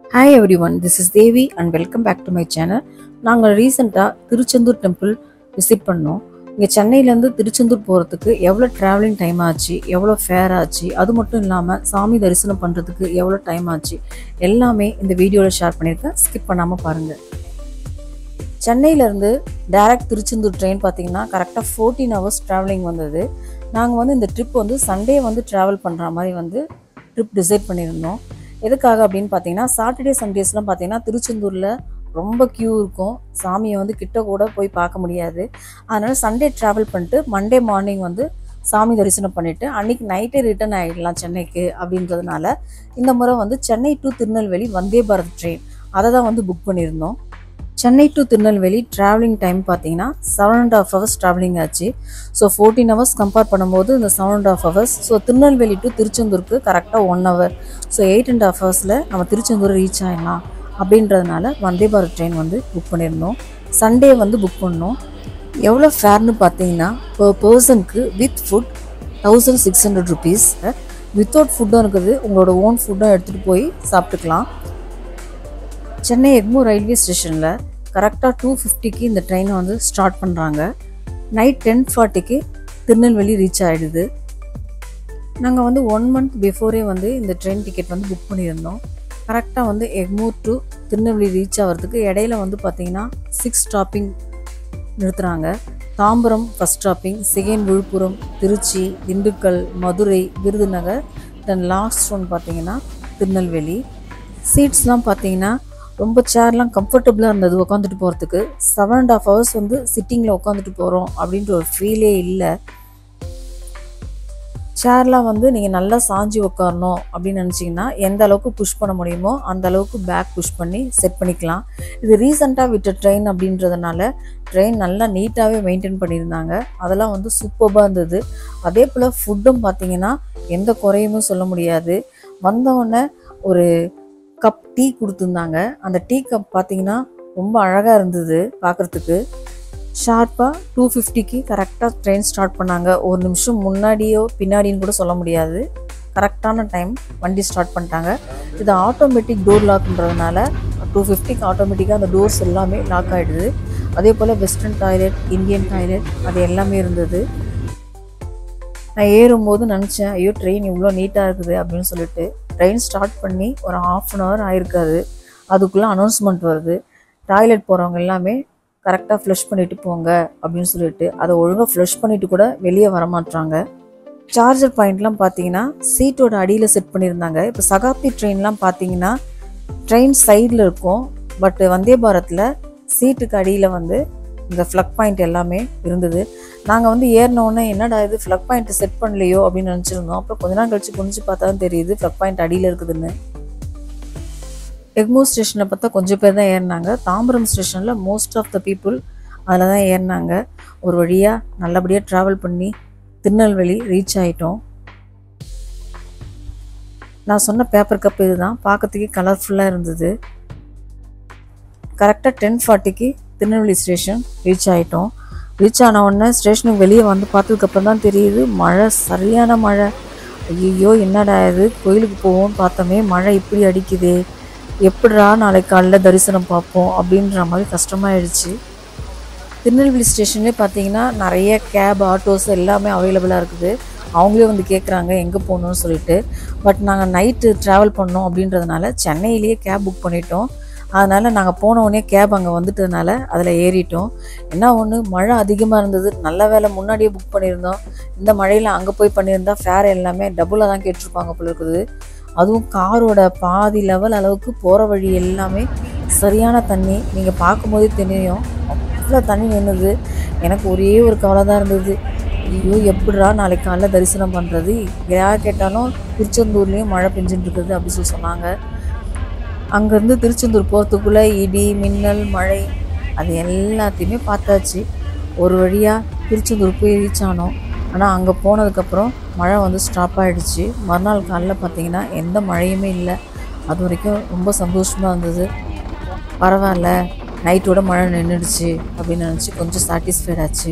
hi everyone this is Devi and welcome back to my channel நாங்கள் ரீசெண்டாக Tiruchendur temple visit பண்ணோம் இங்கே சென்னையிலேருந்து திருச்செந்தூர் போகிறதுக்கு எவ்வளோ ட்ராவலிங் டைம் ஆச்சு எவ்வளோ ஃபேர் ஆச்சு அது மட்டும் இல்லாமல் சாமி தரிசனம் பண்ணுறதுக்கு எவ்வளோ டைம் ஆச்சு எல்லாமே இந்த வீடியோவில் ஷேர் பண்ணியிருக்கேன் ஸ்கிப் பண்ணாமல் பாருங்கள் சென்னையிலேருந்து டைரக்ட் திருச்செந்தூர் ட்ரெயின் பார்த்தீங்கன்னா கரெக்டாக ஃபோர்டீன் ஹவர்ஸ் ட்ராவலிங் வந்தது நாங்கள் வந்து இந்த ட்ரிப் வந்து சண்டே வந்து ட்ராவல் பண்ணுற மாதிரி வந்து ட்ரிப் டிசைட் பண்ணியிருந்தோம் எதுக்காக அப்படின்னு பார்த்தீங்கன்னா சாட்டர்டே சண்டேஸ்லாம் பார்த்தீங்கன்னா திருச்செந்தூரில் ரொம்ப க்யூ இருக்கும் சாமியை வந்து கிட்ட கூட போய் பார்க்க முடியாது அதனால் சண்டே ட்ராவல் பண்ணிட்டு மண்டே மார்னிங் வந்து சாமி தரிசனம் பண்ணிவிட்டு அன்றைக்கி நைட்டே ரிட்டர்ன் ஆகிடலாம் சென்னைக்கு அப்படின்றதுனால இந்த முறை வந்து சென்னை டு திருநெல்வேலி வந்தே பாரத் ட்ரெயின் அதை தான் வந்து புக் பண்ணியிருந்தோம் Chennai to Tirunelveli travelling time பார்த்தீங்கன்னா seven and half hours travelling ஆச்சு ஸோ ஃபோர்டீன் ஹவர்ஸ் கம்பேர் பண்ணும்போது இந்த seven and half hours so Tirunelveli to திருச்செந்தூருக்கு கரெக்டாக one hour so eight and half ஹவர்ஸில் நம்ம திருச்செந்தூர் ரீச் ஆகிடலாம் அப்படின்றதுனால வந்தே பாரத் ட்ரெயின் வந்து புக் பண்ணியிருந்தோம் சண்டே வந்து புக் பண்ணோம் எவ்வளோ ஃபேர்னு பார்த்தீங்கன்னா பர் பர்சனுக்கு with food thousand six hundred rupees without ஃபுட்டும் இருக்குது உங்களோட ஓன் ஃபுட்டும் எடுத்துகிட்டு போய் சாப்பிட்டுக்கலாம் சென்னை எக்மூர் ரயில்வே ஸ்டேஷனில் கரெக்டாக டூ ஃபிஃப்டிக்கு இந்த ட்ரெயினை வந்து ஸ்டார்ட் பண்ணுறாங்க நைட் டென் ஃபார்ட்டிக்கு திருநெல்வேலி ரீச் ஆகிடுது நாங்கள் வந்து ஒன் மந்த் பிஃபோரே வந்து இந்த ட்ரெயின் டிக்கெட் வந்து புக் பண்ணியிருந்தோம் கரெக்டாக வந்து எக்மூர் டு திருநெல்வேலி ரீச் ஆகிறதுக்கு இடையில வந்து பார்த்தீங்கன்னா சிக்ஸ் ஸ்டாப்பிங் நிறுத்துகிறாங்க Tambaram first stopping second Villupuram Trichy Dindigul Madurai Virudhunagar then last one பார்த்தீங்கன்னா திருநெல்வேலி சீட்ஸ்லாம் பார்த்தீங்கன்னா ரொம்ப சேர்லாம் கம்ஃபர்டபுளாக இருந்தது உட்காந்துட்டு போகிறதுக்கு செவன் அண்ட் ஆஃப் ஹவர்ஸ் வந்து சிட்டிங்கில் உட்காந்துட்டு போகிறோம் அப்படின்ற ஒரு ஃபீலே இல்லை சேர்லாம் வந்து நீங்கள் நல்லா சாஞ்சி உட்காரணும் அப்படின்னு நினச்சிங்கன்னா எந்த அளவுக்கு புஷ் பண்ண முடியுமோ அந்த அளவுக்கு பேக் புஷ் பண்ணி செட் பண்ணிக்கலாம் இது ரீசெண்டாக விட்ட ட்ரெயின் அப்படின்றதுனால ட்ரெயின் நல்லா நீட்டாகவே மெயின்டைன் பண்ணியிருந்தாங்க அதெல்லாம் வந்து சூப்பராக இருந்தது அதே போல் ஃபுட்டும் பார்த்தீங்கன்னா எந்த குறையுமே சொல்ல முடியாது வந்தவுடனே ஒரு கப் டீ கொடுத்துருந்தாங்க அந்த டீ கப் பார்த்தீங்கன்னா ரொம்ப அழகாக இருந்தது பார்க்குறதுக்கு ஷார்ப்பாக டூ ஃபிஃப்டிக்கு கரெக்டாக ட்ரெயின் ஸ்டார்ட் பண்ணாங்க ஒரு நிமிஷம் முன்னாடியோ பின்னாடின்னு கூட சொல்ல முடியாது கரெக்டான டைம் வண்டி ஸ்டார்ட் பண்ணிட்டாங்க இது ஆட்டோமேட்டிக் டோர் லாக்ன்றதுனால டூ ஃபிஃப்டிக்கு ஆட்டோமேட்டிக்காக அந்த டோர்ஸ் எல்லாமே லாக் ஆகிடுது அதே போல் வெஸ்டர்ன் டாய்லெட் இந்தியன் டாய்லெட் அது எல்லாமே இருந்தது நான் ஏறும்போது நினச்சேன் ஐயோ ட்ரெயின் இவ்வளோ நீட்டாக இருக்குது அப்படின்னு சொல்லிட்டு ட்ரெயின் ஸ்டார்ட் பண்ணி ஒரு ஆஃப் அன் ஹவர் ஆயிருக்காது அதுக்குள்ளே அனௌன்ஸ்மெண்ட் வருது டாய்லெட் போகிறவங்க எல்லாமே கரெக்டாக ஃப்ளஷ் பண்ணிட்டு போங்க அப்படின்னு சொல்லிட்டு அதை ஒழுங்காக ஃப்ளஷ் பண்ணிட்டு கூட வெளியே வரமாட்டாங்க சார்ஜர் பாயிண்ட்லாம் பார்த்தீங்கன்னா சீட்டோட அடியில் செட் பண்ணியிருந்தாங்க இப்போ சகாப்தி ட்ரெயின்லாம் பார்த்தீங்கன்னா ட்ரெயின் சைடில் இருக்கும் பட் வந்தே பாரத்தில் சீட்டுக்கு அடியில் வந்து இந்த ஃப்ளக் பாயிண்ட் எல்லாமே இருந்தது நாங்கள் வந்து ஏறினோடனே என்னடா இது ஃப்ளக் பாயிண்ட் செட் பண்ணலையோ அப்படின்னு நினச்சிருந்தோம் அப்புறம் கொஞ்ச நாள் கழிச்சு குனிஞ்சு பார்த்தா தான் தெரியுது ஃப்ளக் பாயிண்ட் அடியில் இருக்குதுன்னு எக்மூர் ஸ்டேஷனில் பார்த்தா கொஞ்சம் பேர் தான் ஏறினாங்க தாம்பரம் ஸ்டேஷனில் மோஸ்ட் ஆஃப் த பீப்புள் அதில் தான் ஏறினாங்க ஒரு வழியாக நல்லபடியாக ட்ராவல் பண்ணி திருநெல்வேலி ரீச் ஆகிட்டோம் நான் சொன்ன பேப்பர் கப் இதுதான் பார்க்கறதுக்கே கலர்ஃபுல்லாக இருந்தது கரெக்டாக டென் ஃபார்ட்டிக்கு திருநெல்வேலி ஸ்டேஷன் ரீச் ஆகிட்டோம் ரீச் ஆன உடனே ஸ்டேஷனுக்கு வெளியே வந்து பார்த்ததுக்கப்புறம் தான் தெரியுது மழை சரியான மழை ஐயோ என்னடா இது கோயிலுக்கு போவோம் பார்த்தோமே மழை இப்படி அடிக்குதே எப்படிடா நாளைக்கு காலைல தரிசனம் பார்ப்போம் அப்படின்ற மாதிரி கஷ்டமாயிடுச்சு திருநெல்வேலி ஸ்டேஷன்லேயே பார்த்தீங்கன்னா நிறைய கேப் ஆட்டோஸ் எல்லாமே அவைலபிளாக இருக்குது அவங்களே வந்து கேட்குறாங்க எங்கே போகணும்னு சொல்லிட்டு பட் நாங்கள் நைட்டு ட்ராவல் பண்ணோம் அப்படின்றதுனால சென்னையிலேயே கேப் புக் பண்ணிட்டோம் அதனால் நாங்கள் போன உடனே கேப் அங்கே வந்துட்டதுனால அதில் ஏறிட்டோம் என்ன ஒன்று மழை அதிகமாக இருந்தது நல்ல வேலை முன்னாடியே புக் பண்ணியிருந்தோம் இந்த மழையில் அங்கே போய் பண்ணியிருந்தா ஃபேர் எல்லாமே டபுளாக தான் கேட்டிருப்பாங்க போல இருக்குது அதுவும் காரோட பாதி லெவல் அளவுக்கு போகிற வழி எல்லாமே சரியான தண்ணி நீங்கள் பார்க்கும்போதே தெரியும் அவ்வளோ தண்ணி நின்றுது எனக்கு ஒரே ஒரு கவலை தான் இருந்தது ஐயோ எப்படிடா நாளைக்கு காலைல தரிசனம் பண்ணுறது யார் கேட்டாலும் திருச்செந்தூர்லேயும் மழை பெஞ்சுட்டு இருக்குது அப்படி சொல்லி சொன்னாங்க அங்கேருந்து திருச்செந்தூர் போகிறதுக்குள்ளே இடி மின்னல் மழை அது எல்லாத்தையுமே பார்த்தாச்சு ஒரு வழியாக திருச்செந்தூர் போய் ரீச் ஆனோம் ஆனால் அங்கே போனதுக்கப்புறம் மழை வந்து ஸ்டாப் ஆகிடுச்சு மறுநாள் காலைல பார்த்தீங்கன்னா எந்த மழையுமே இல்லை அது வரைக்கும் ரொம்ப சந்தோஷமாக இருந்தது பரவாயில்ல நைட்டோட மழை நின்றுடுச்சு அப்படின்னு நினச்சி கொஞ்சம் சாட்டிஸ்ஃபைட் ஆச்சு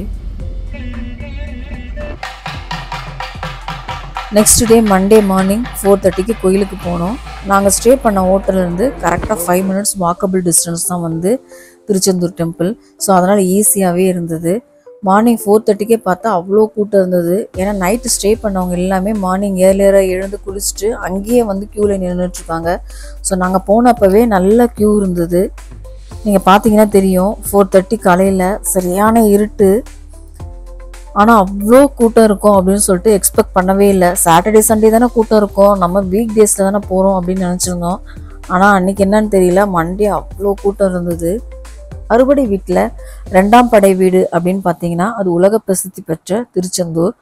next day Monday morning four தேர்ட்டிக்கு கோயிலுக்கு போனோம் நாங்கள் ஸ்டே பண்ண ஹோட்டல்லேருந்து கரெக்டாக ஃபைவ் மினிட்ஸ் வாக்கபிள் டிஸ்டன்ஸ் தான் வந்து திருச்செந்தூர் டெம்பிள் ஸோ அதனால் ஈஸியாகவே இருந்தது மார்னிங் ஃபோர் தேர்ட்டிக்கே பார்த்தா அவ்வளோ கூட்டம் இருந்தது ஏன்னா நைட்டு ஸ்டே பண்ணவங்க எல்லாமே மார்னிங் ஏர்லியராக எழுந்து குளிச்சுட்டு அங்கேயே வந்து க்யூவில் நின்றுட்டுருக்காங்க ஸோ நாங்கள் போனப்பவே நல்ல க்யூ இருந்தது நீங்கள் பார்த்தீங்கன்னா தெரியும் ஃபோர் தேர்ட்டி காலையில் சரியான இருட்டு ஆனால் அவ்வளோ கூட்டம் இருக்கும் அப்படின்னு சொல்லிட்டு எக்ஸ்பெக்ட் பண்ணவே இல்லை சாட்டர்டே சண்டே தானே கூட்டம் இருக்கும் நம்ம வீக் டேஸில் தானே போகிறோம் அப்படின்னு நினச்சிருந்தோம் ஆனால் அன்றைக்கி என்னன்னு தெரியல மண்டே அவ்வளோ கூட்டம் இருந்தது அறுபடை வீட்டில் ரெண்டாம் படை வீடு அப்படின்னு பார்த்தீங்கன்னா அது உலக பிரசித்தி பெற்ற திருச்செந்தூர்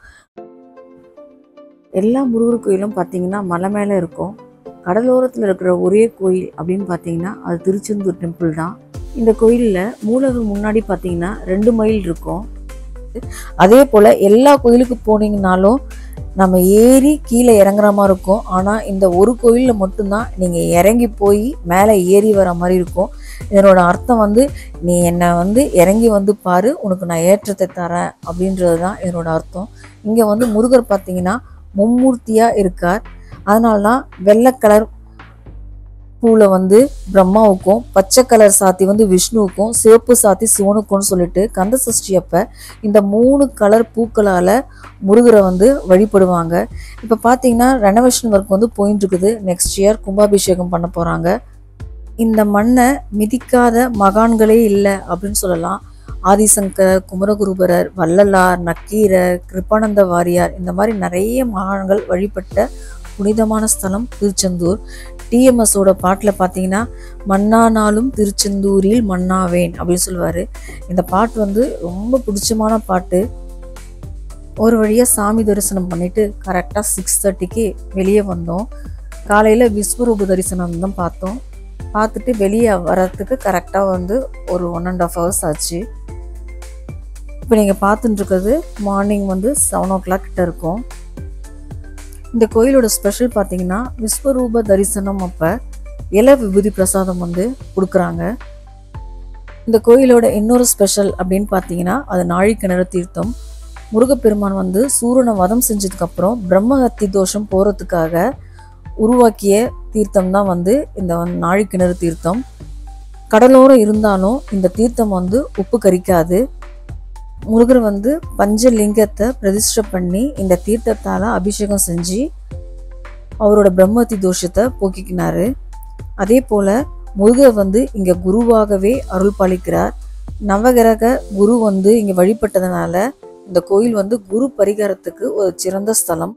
எல்லா முருகர் கோயிலும் பார்த்தீங்கன்னா மலை மேலே இருக்கும் கடலோரத்தில் இருக்கிற ஒரே கோயில் அப்படின்னு பார்த்தீங்கன்னா அது திருச்செந்தூர் டெம்பிள் தான் இந்த கோயிலில் மூலவர் முன்னாடி பார்த்தீங்கன்னா ரெண்டு மைல் இருக்கும் அதே போல் எல்லா கோயிலுக்கு போனீங்கனாலும் நம்ம ஏறி கீழே இறங்குற மாதிரி இருக்கும் ஆனால் இந்த ஒரு கோயிலில் மட்டும்தான் நீங்கள் இறங்கி போய் மேலே ஏறி வர மாதிரி இருக்கும் இதனோட அர்த்தம் வந்து நீ என்னை வந்து இறங்கி வந்து பாரு உனக்கு நான் ஏற்றத்தை தரேன் அப்படின்றது தான் இதனோட அர்த்தம் இங்கே வந்து முருகர் பார்த்தீங்கன்னா மும்மூர்த்தியாக இருக்கார் அதனால தான் வெள்ளை கலர் பூவில் வந்து பிரம்மாவுக்கும் பச்சை கலர் சாத்தி வந்து விஷ்ணுவுக்கும் சிவப்பு சாத்தி சிவனுக்கும்னு சொல்லிட்டு கந்த சஷ்டி அப்ப இந்த மூணு கலர் பூக்களால் முருகரை வந்து வழிபடுவாங்க இப்போ பார்த்தீங்கன்னா ரெனோவேஷன் ஒர்க் வந்து போயிட்டு இருக்குது நெக்ஸ்ட் இயர் கும்பாபிஷேகம் பண்ண போகிறாங்க இந்த மண்ணை மிதிக்காத மகான்களே இல்லை அப்படின்னு சொல்லலாம் ஆதிசங்கர் குமரகுருபரர் வள்ளலார் நக்கீரர் கிருப்பானந்த வாரியார் இந்த மாதிரி நிறைய மகான்கள் வழிபட்ட புனிதமான ஸ்தலம் திருச்செந்தூர் டிஎம்எஸோட பாட்டில் பார்த்தீங்கன்னா மன்னானாலும் திருச்செந்தூரில் மன்னாவேன் அப்படின்னு சொல்லுவார் இந்த பாட்டு வந்து ரொம்ப பிடிச்சமான பாட்டு ஒரு வழியாக சாமி தரிசனம் பண்ணிட்டு கரெக்டாக சிக்ஸ் தேர்ட்டிக்கு வெளியே வந்தோம் காலையில் விஸ்வரூப தரிசனம் தான் பார்த்தோம் பார்த்துட்டு வெளியே வரத்துக்கு கரெக்டாக வந்து ஒரு ஒன் அண்ட் ஆஃப் ஹவர்ஸ் ஆச்சு இப்போ நீங்கள் பார்த்துட்டு இருக்கிறது மார்னிங் வந்து செவன் ஓ கிளாக் கிட்ட இருக்கும் இந்த கோயிலோட ஸ்பெஷல் பார்த்தீங்கன்னா விஸ்வரூப தரிசனம் அப்போ இல விபூதி பிரசாதம் வந்து கொடுக்குறாங்க இந்த கோயிலோட இன்னொரு ஸ்பெஷல் அப்படின்னு பார்த்தீங்கன்னா அது நாழிக்கிணறு தீர்த்தம் முருகப்பெருமான் வந்து சூரனை வதம் செஞ்சதுக்கப்புறம் பிரம்மஹத்தி தோஷம் போகிறதுக்காக உருவாக்கிய தீர்த்தம் தான் வந்து இந்த நாழிக்கிணறு தீர்த்தம் கடலோரம் இருந்தாலும் இந்த தீர்த்தம் வந்து உப்பு கரிக்காது முருகர் வந்து பஞ்சலிங்கத்தை பிரதிஷ்டை பண்ணி இந்த தீர்த்தத்தால் அபிஷேகம் செஞ்சு அவரோட பிரம்மத்தி தோஷத்தை போக்கிக்கினாரு அதே போல் முருகர் வந்து இங்கே குருவாகவே அருள் பாலிக்கிறார் நவகிரக குரு வந்து இங்கே வழிபட்டதுனால இந்த கோயில் வந்து குரு பரிகாரத்துக்கு ஒரு சிறந்த ஸ்தலம்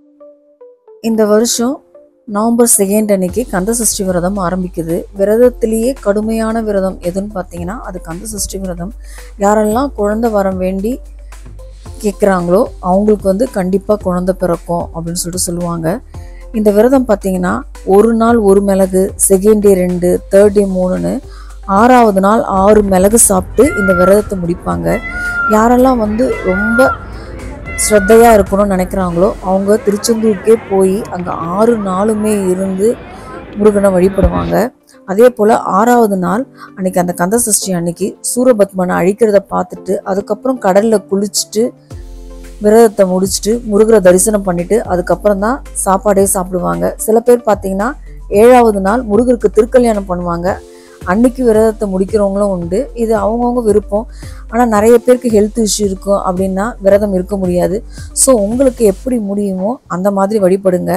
இந்த வருஷம் நவம்பர் செகண்ட் அன்னைக்கு கந்த சஷ்டி விரதம் ஆரம்பிக்குது விரதத்திலேயே கடுமையான விரதம் எதுன்னு பார்த்தீங்கன்னா அது கந்த சஷ்டி விரதம் யாரெல்லாம் குழந்தை வரம் வேண்டி கேட்குறாங்களோ அவங்களுக்கு வந்து கண்டிப்பாக குழந்தை பிறக்கும் அப்படின்னு சொல்லிட்டு சொல்லுவாங்க இந்த விரதம் பார்த்தீங்கன்னா ஒரு நாள் ஒரு மிளகு செகண்ட் டே ரெண்டு தேர்ட் டே மூணுன்னு ஆறாவது நாள் ஆறு மிளகு சாப்பிட்டு இந்த விரதத்தை முடிப்பாங்க யாரெல்லாம் வந்து ரொம்ப ஸ்ரத்தையாக இருக்கணும்னு நினைக்கிறாங்களோ அவங்க திருச்செந்தூருக்கே போய் அங்கே ஆறு நாளுமே இருந்து முருகனை வழிபடுவாங்க அதே போல் ஆறாவது நாள் அன்னைக்கு அந்த கந்த சஷ்டி அன்னைக்கு சூரபத்மனை அழிக்கிறத பார்த்துட்டு அதுக்கப்புறம் கடலில் குளிச்சுட்டு விரதத்தை முடிச்சுட்டு முருகரை தரிசனம் பண்ணிட்டு அதுக்கப்புறம் தான் சாப்பாடே சாப்பிடுவாங்க சில பேர் பார்த்தீங்கன்னா ஏழாவது நாள் முருகருக்கு திருக்கல்யாணம் பண்ணுவாங்க அன்னைக்கு விரதத்தை முடிக்கிறவங்களும் உண்டு இது அவங்கவுங்க விருப்பம் ஆனால் நிறைய பேருக்கு ஹெல்த் இஷ்யூ இருக்கும் அப்படின்னா விரதம் இருக்க முடியாது ஸோ உங்களுக்கு எப்படி முடியுமோ அந்த மாதிரி வழிபடுங்க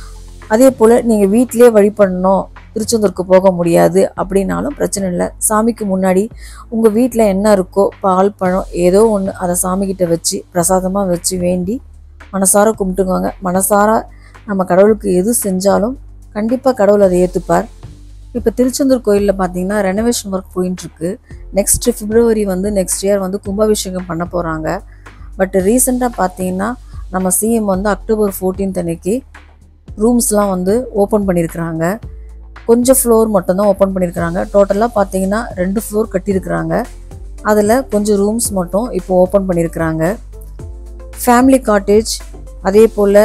அதே போல் நீங்கள் வீட்டிலே வழிபடணும் திருச்செந்தூருக்கு போக முடியாது அப்படின்னாலும் பிரச்சனை இல்லை சாமிக்கு முன்னாடி உங்கள் வீட்டில் என்ன இருக்கோ பால் பழம் ஏதோ ஒன்று அதை சாமிக்கிட்ட வச்சு பிரசாதமாக வச்சு வேண்டி மனசார கும்பிட்டுக்கோங்க மனசார நம்ம கடவுளுக்கு எது செஞ்சாலும் கண்டிப்பாக கடவுள் அதை ஏற்றுப்பார் இப்போ திருச்செந்தூர் கோயிலில் பார்த்தீங்கன்னா ரெனோவேஷன் ஒர்க் போயின்ட்டுருக்கு நெக்ஸ்ட் பிப்ரவரி வந்து நெக்ஸ்ட் இயர் வந்து கும்பாபிஷேகம் பண்ண போகிறாங்க பட் ரீசெண்டாக பார்த்தீங்கன்னா நம்ம சிஎம் வந்து அக்டோபர் 14th அன்னைக்கு ரூம்ஸ்லாம் வந்து ஓப்பன் பண்ணியிருக்கிறாங்க கொஞ்சம் ஃப்ளோர் மட்டும்தான் ஓப்பன் பண்ணியிருக்கிறாங்க டோட்டலாக பார்த்தீங்கன்னா ரெண்டு ஃப்ளோர் கட்டியிருக்கிறாங்க அதில் கொஞ்சம் ரூம்ஸ் மட்டும் இப்போ ஓப்பன் பண்ணியிருக்கிறாங்க ஃபேமிலி காட்டேஜ் அதே போல்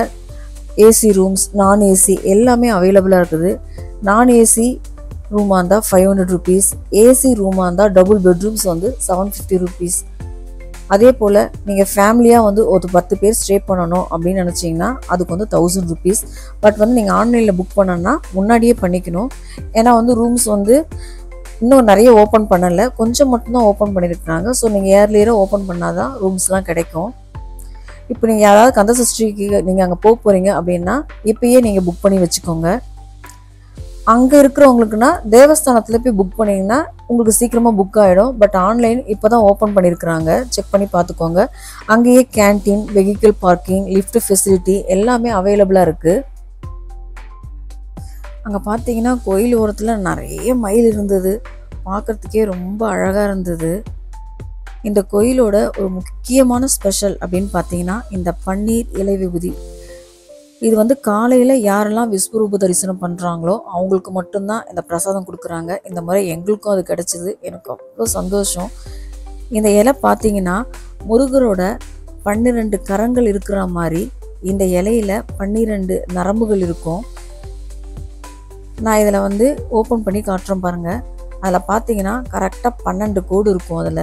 ஏசி ரூம்ஸ் நான் ஏசி எல்லாமே அவைலபிளாக இருக்குது நான் ஏசி ரூமாக இருந்தால் ஃபைவ் ஹண்ட்ரட் ருபீஸ் ஏசி ரூமாக இருந்தால் டபுள் பெட்ரூம்ஸ் வந்து செவன் ஃபிஃப்டி ருபீஸ் அதே போல் நீங்கள் ஃபேமிலியாக வந்து ஒரு பத்து பேர் ஸ்டே பண்ணணும் அப்படின்னு நினச்சிங்கன்னா அதுக்கு வந்து தௌசண்ட் ருபீஸ் பட் வந்து நீங்கள் ஆன்லைனில் புக் பண்ணணும்னா முன்னாடியே பண்ணிக்கணும் ஏன்னா வந்து ரூம்ஸ் வந்து இன்னும் நிறைய ஓப்பன் பண்ணலை கொஞ்சம் மட்டும்தான் ஓப்பன் பண்ணியிருக்கிறாங்க ஸோ நீங்கள் ஏர்லியராக ஓப்பன் பண்ணால் தான் ரூம்ஸ்லாம் கிடைக்கும் இப்போ நீங்கள் யாராவது கந்த சஷ்டிக்கு நீங்கள் அங்கே போக போகிறீங்க அப்படின்னா இப்பயே நீங்கள் புக் பண்ணி வச்சுக்கோங்க அங்கே இருக்கிறவங்களுக்குன்னா தேவஸ்தானத்தில் போய் புக் பண்ணிங்கன்னா உங்களுக்கு சீக்கிரமாக புக் ஆகிடும் பட் ஆன்லைன் இப்போ தான் ஓப்பன் பண்ணியிருக்கிறாங்க செக் பண்ணி பார்த்துக்கோங்க அங்கேயே canteen vehicle parking lift facility எல்லாமே அவைலபிளாக இருக்குது அங்கே பார்த்தீங்கன்னா கோயில் ஓரத்தில் நிறைய மயில் இருந்தது பார்க்குறதுக்கே ரொம்ப அழகாக இருந்தது இந்த கோயிலோட ஒரு முக்கியமான ஸ்பெஷல் அப்படின்னு பார்த்தீங்கன்னா இந்த பன்னீர் இலை விபூதி இது வந்து காலையில் யாரெல்லாம் விஸ்வரூப தரிசனம் பண்ணுறாங்களோ அவங்களுக்கு மட்டும்தான் இந்த பிரசாதம் கொடுக்குறாங்க இந்த முறை எங்களுக்கும் அது கிடச்சிது எனக்கு அவ்வளோ சந்தோஷம் இந்த இலை பார்த்தீங்கன்னா முருகரோட பன்னிரெண்டு கரங்கள் இருக்கிற மாதிரி இந்த இலையில பன்னிரெண்டு நரம்புகள் இருக்கும் நான் இதில் வந்து ஓப்பன் பண்ணி காட்டுறேன் பாருங்கள் அதில் பார்த்தீங்கன்னா கரெக்டாக பன்னெண்டு கோடு இருக்கும் அதில்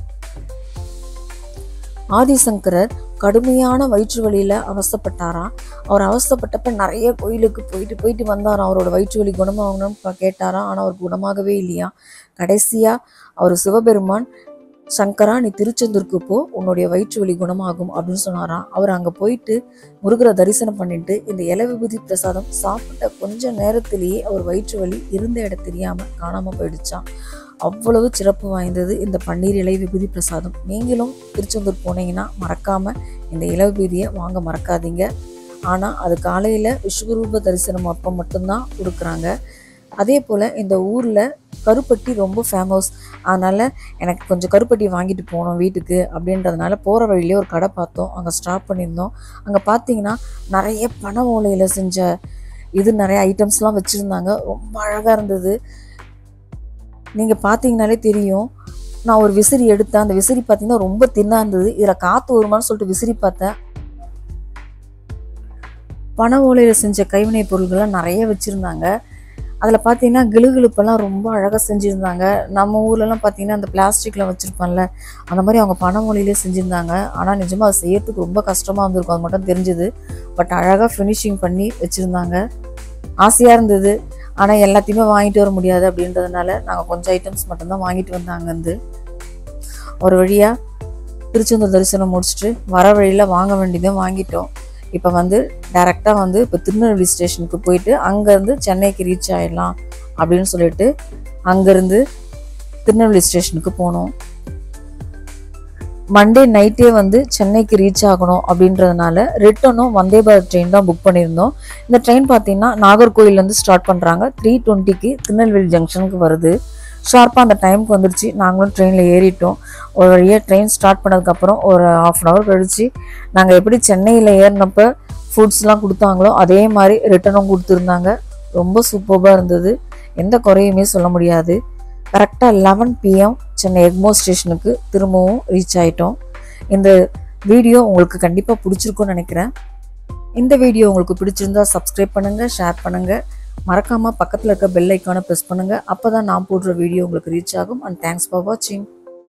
ஆதிசங்கரர் கடுமையான வயிற்று வலியில் அவஸ்தைப்பட்டாராம் அவர் அவஸ்தைப்பட்டப்ப நிறைய கோயிலுக்கு போயிட்டு போயிட்டு வந்தாராம் அவரோட வயிற்று வலி குணமாகணும்னு கேட்டாராம் ஆனால் அவருக்கு குணமாகவே இல்லையா கடைசியாக அவர் சிவபெருமான் சங்கரா நீ திருச்செந்தூருக்கு போ உன்னுடைய வயிற்று வலி குணமாகும் அப்படின்னு சொன்னாராம் அவர் அங்கே போயிட்டு முருகரை தரிசனம் பண்ணிட்டு இந்த இலை விபூதி பிரசாதம் சாப்பிட்ட கொஞ்ச நேரத்திலேயே அவர் வயிற்று வலி இருந்த இடம் தெரியாமல் காணாமல் போயிடுச்சான் அவ்வளவு சிறப்பு வாய்ந்தது இந்த பன்னீர் இலை விபூதி பிரசாதம் நீங்களும் திருச்செந்தூர் போனீங்கன்னா மறக்காமல் இந்த இலை விபூதியை வாங்க மறக்காதீங்க ஆனால் அது காலையில் விஸ்வரூப தரிசனம் அப்போ மட்டும்தான் கொடுக்குறாங்க அதே போல் இந்த ஊரில் கருப்பட்டி ரொம்ப ஃபேமஸ் அதனால் எனக்கு கொஞ்சம் கருப்பட்டி வாங்கிட்டு போகணும் வீட்டுக்கு அப்படின்றதுனால போகிற வழியிலே ஒரு கடை பார்த்தோம் அங்கே ஸ்டாப் பண்ணியிருந்தோம் அங்கே பார்த்தீங்கன்னா நிறைய பனை ஓலையில் செஞ்ச இது நிறைய ஐட்டம்ஸ்லாம் வச்சுருந்தாங்க ரொம்ப அழகாக இருந்தது நீங்கள் பார்த்தீங்கனாலே தெரியும் நான் ஒரு விசிறி எடுத்தேன் அந்த விசிறி பார்த்தீங்கன்னா ரொம்ப தின்னாக இருந்தது இதில் காற்று வருமான்னு சொல்லிட்டு விசிறி பார்த்தேன் பனை ஓலையில் செஞ்ச கைவினை பொருள்கள்லாம் நிறைய வச்சுருந்தாங்க அதில் பார்த்தீங்கன்னா கிளுகிழுப்பெல்லாம் ரொம்ப அழகாக செஞ்சுருந்தாங்க நம்ம ஊர்லலாம் பார்த்தீங்கன்னா அந்த பிளாஸ்டிக்கில் வச்சுருப்பான்ல அந்த மாதிரி அவங்க பனை மொழியிலே செஞ்சுருந்தாங்க ஆனால் நிஜமாக அது செய்யறதுக்கு ரொம்ப கஷ்டமாக இருந்திருக்கும் அது மட்டும் தெரிஞ்சுது பட் அழகாக ஃபினிஷிங் பண்ணி வச்சுருந்தாங்க ஆசையாக இருந்தது ஆனால் எல்லாத்தையுமே வாங்கிட்டு வர முடியாது அப்படின்றதுனால நாங்கள் கொஞ்சம் ஐட்டம்ஸ் மட்டும்தான் வாங்கிட்டு வந்தோம் அங்கேருந்து ஒரு வழியாக திருச்செந்தூர் தரிசனம் முடிச்சுட்டு வர வழியில் வாங்க வேண்டியதும் வாங்கிட்டோம் இப்போ வந்து டைரெக்டாக வந்து இப்போ திருநெல்வேலி ஸ்டேஷனுக்கு போயிட்டு அங்கேருந்து சென்னைக்கு ரீச் ஆகிடலாம் அப்படின்னு சொல்லிட்டு அங்கேருந்து திருநெல்வேலி ஸ்டேஷனுக்கு போனோம் மண்டே நைட்டே வந்து சென்னைக்கு ரீச் ஆகணும் அப்படின்றதுனால ரிட்டனும் வந்தே பாரத் ட்ரெயின் தான் புக் பண்ணியிருந்தோம் இந்த ட்ரெயின் பார்த்தீங்கன்னா நாகர்கோயிலேருந்து ஸ்டார்ட் பண்ணுறாங்க த்ரீ டுவெண்ட்டிக்கு திருநெல்வேலி ஜங்ஷனுக்கு வருது ஷார்ப்பாக அந்த டைமுக்கு வந்துருச்சு நாங்களும் ட்ரெயினில் ஏறிட்டோம் ஒரு வழியாக ட்ரெயின் ஸ்டார்ட் பண்ணதுக்கப்புறம் ஒரு ஆஃப் அன் ஹவர் கழிச்சு நாங்கள் எப்படி சென்னையில் ஏறினப்ப ஃபுட்ஸ்லாம் கொடுத்தாங்களோ அதே மாதிரி ரிட்டனும் கொடுத்துருந்தாங்க ரொம்ப சூப்பராக இருந்தது எந்த குறையுமே சொல்ல முடியாது கரெக்டாக லெவன் பிஎம் சென்னை எக்மோர் ஸ்டேஷனுக்கு திரும்பவும் ரீச் ஆயிட்டோம் இந்த வீடியோ உங்களுக்கு கண்டிப்பாக பிடிச்சிருக்கும்னு நினைக்கிறேன் இந்த வீடியோ உங்களுக்கு பிடிச்சிருந்தா சப்ஸ்கிரைப் பண்ணுங்கள் ஷேர் பண்ணுங்கள் மறக்காமல் பக்கத்தில் இருக்க பெல் ஐக்கானை ப்ரெஸ் பண்ணுங்கள் அப்போ தான் நான் போடுற வீடியோ உங்களுக்கு ரீச் ஆகும் அண்ட் தேங்க்ஸ் ஃபார் வாட்சிங்